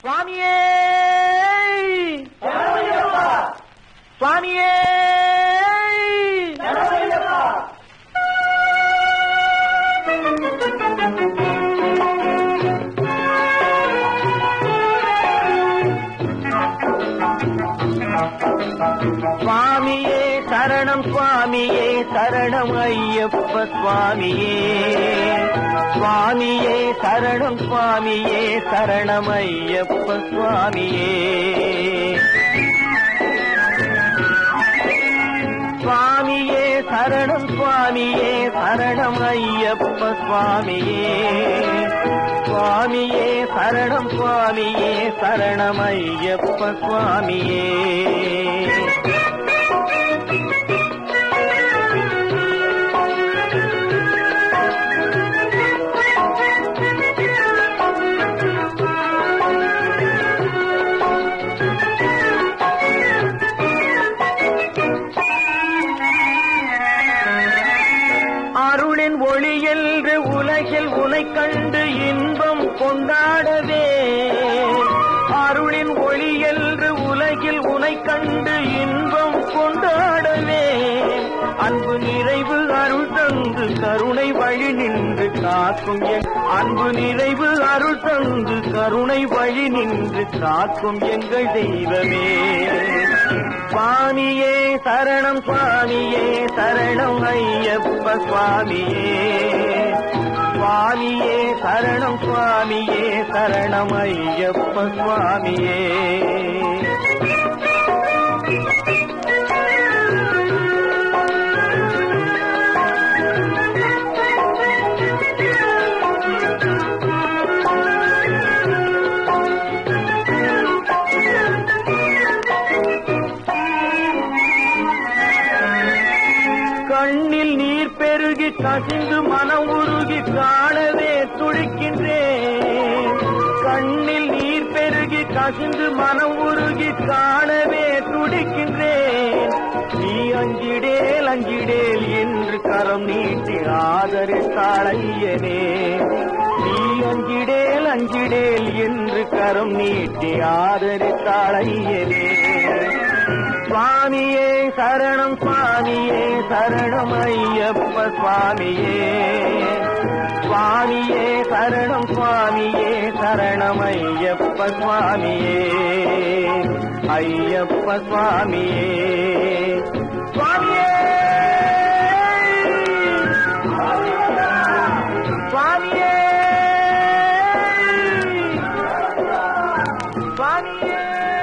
சுவாமியே சுவாமியே சுவாமியே சரணம் சுவாமியே சரணம் ஐயப்ப சுவாமியே சுவாமியே சரணம் சுவாமியே சரணம் ஐயப்ப சுவாமியே சுவாமியே சரணம் சுவாமியே சரணம் ஐயப்ப சுவாமியே சுவாமியே சரணம் சுவாமியே சரணம் ஐயப்ப சுவாமியே அருளின் ஒளி என்று உலகில் உனை கண்டு இன்பம் கொண்டாடவே அருளின் ஒளி என்று உலகில் உனை கண்டு இன்பம் கொண்டாடவே அன்பு நிறைவு அருள் தந்து கருணை வழி நின்று காக்கும் என் அன்பு நிறைவு அருள் தந்து கருணை வழி நின்று காக்கும் எங்கள் தெய்வமே சுவாமியே சரணம் சுவாமியே சரணம் ஐயப்ப சுவாமியே சுவாமியே சரணம் சுவாமியே சரணம் ஐயப்ப சுவாமியே கண்ணில் நீர் பெருகி கசிந்து மனம் உருகி காணவே துடிக்கின்றேன் கண்ணில் நீர் பெருகி கசிந்து மனம் உருகி காணவே துடிக்கின்றேன் நீ அஞ்சிடேல் அஞ்சிடேல் என்று கரம் நீட்டி ஆதரித்தாளையனே நீ அஞ்சிடேல் அஞ்சிடேல் என்று கரம் நீட்டி ஆதரித்தாளையனே சுவாமியே சரணம் சுவாமியே சரணம் ஐயப்ப சுவாமியே சுவாமியே சரணம் சுவாமியே சரணம் ஐயப்ப சுவாமியே ஐயப்ப சுவாமியே சுவாமியே சுவாமியே சுவாமியே